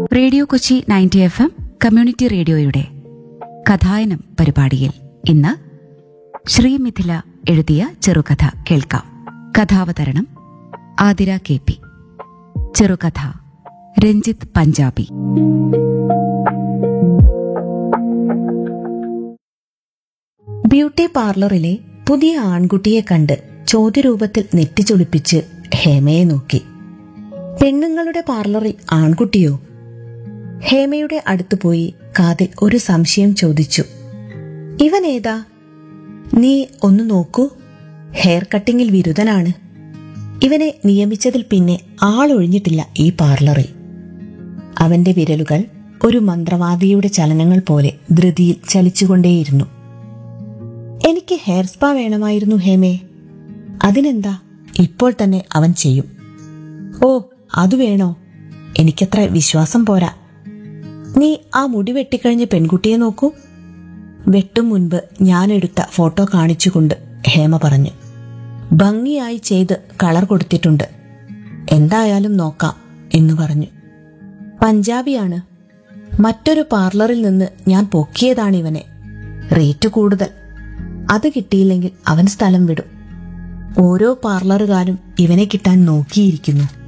radio Kochi ninety F M community റേഡിയോയുടെ കഥായനം പരിപാടിയിൽ ഇന്ന് ശ്രീമിഥില എഴുതിയ ചെറുകഥ കേൾക്കാം കഥാവതരണം ആതിര കെ പി ചെറുകഥ രഞ്ജിത്ത് പഞ്ചാബി ബ്യൂട്ടി പാർലറിലെ പുതിയ ആൺകുട്ടിയെ കണ്ട് ചോദ്യരൂപത്തിൽ നെറ്റിച്ചൊളിപ്പിച്ച് ഹേമയെ നോക്കി പെണ്ണുങ്ങളുടെ പാർലറിൽ ആൺകുട്ടിയോ ഹേമയുടെ അടുത്ത് പോയി കാതിൽ ഒരു സംശയം ചോദിച്ചു ഇവൻ ഏതാ നീ ഒന്ന് നോക്കൂ ഹെയർ കട്ടിങ്ങിൽ വിരുദ്ധനാണ് ഇവനെ നിയമിച്ചതിൽ പിന്നെ ആളൊഴിഞ്ഞിട്ടില്ല ഈ പാർലറിൽ അവന്റെ വിരലുകൾ ഒരു മന്ത്രവാദിയുടെ ചലനങ്ങൾ പോലെ ധൃതിയിൽ ചലിച്ചുകൊണ്ടേയിരുന്നു എനിക്ക് ഹെയർ സ്പാ വേണമായിരുന്നു ഹേമേ അതിനെന്താ ഇപ്പോൾ തന്നെ അവൻ ചെയ്യും ഓ അത് വേണോ എനിക്കത്ര വിശ്വാസം പോരാ നീ ആ മുടി വെട്ടിക്കഴിഞ്ഞ പെൺകുട്ടിയെ നോക്കൂ വെട്ടും മുൻപ് ഞാനെടുത്ത ഫോട്ടോ കാണിച്ചുകൊണ്ട് ഹേമ പറഞ്ഞു ഭംഗിയായി ചെയ്ത് കളർ കൊടുത്തിട്ടുണ്ട് എന്തായാലും നോക്കാം എന്ന് പറഞ്ഞു പഞ്ചാബിയാണ് മറ്റൊരു പാർലറിൽ നിന്ന് ഞാൻ പൊക്കിയതാണിവനെ റേറ്റ് കൂടുതൽ അത് കിട്ടിയില്ലെങ്കിൽ അവൻ സ്ഥലം വിടും ഓരോ പാർലറുകാരും ഇവനെ കിട്ടാൻ നോക്കിയിരിക്കുന്നു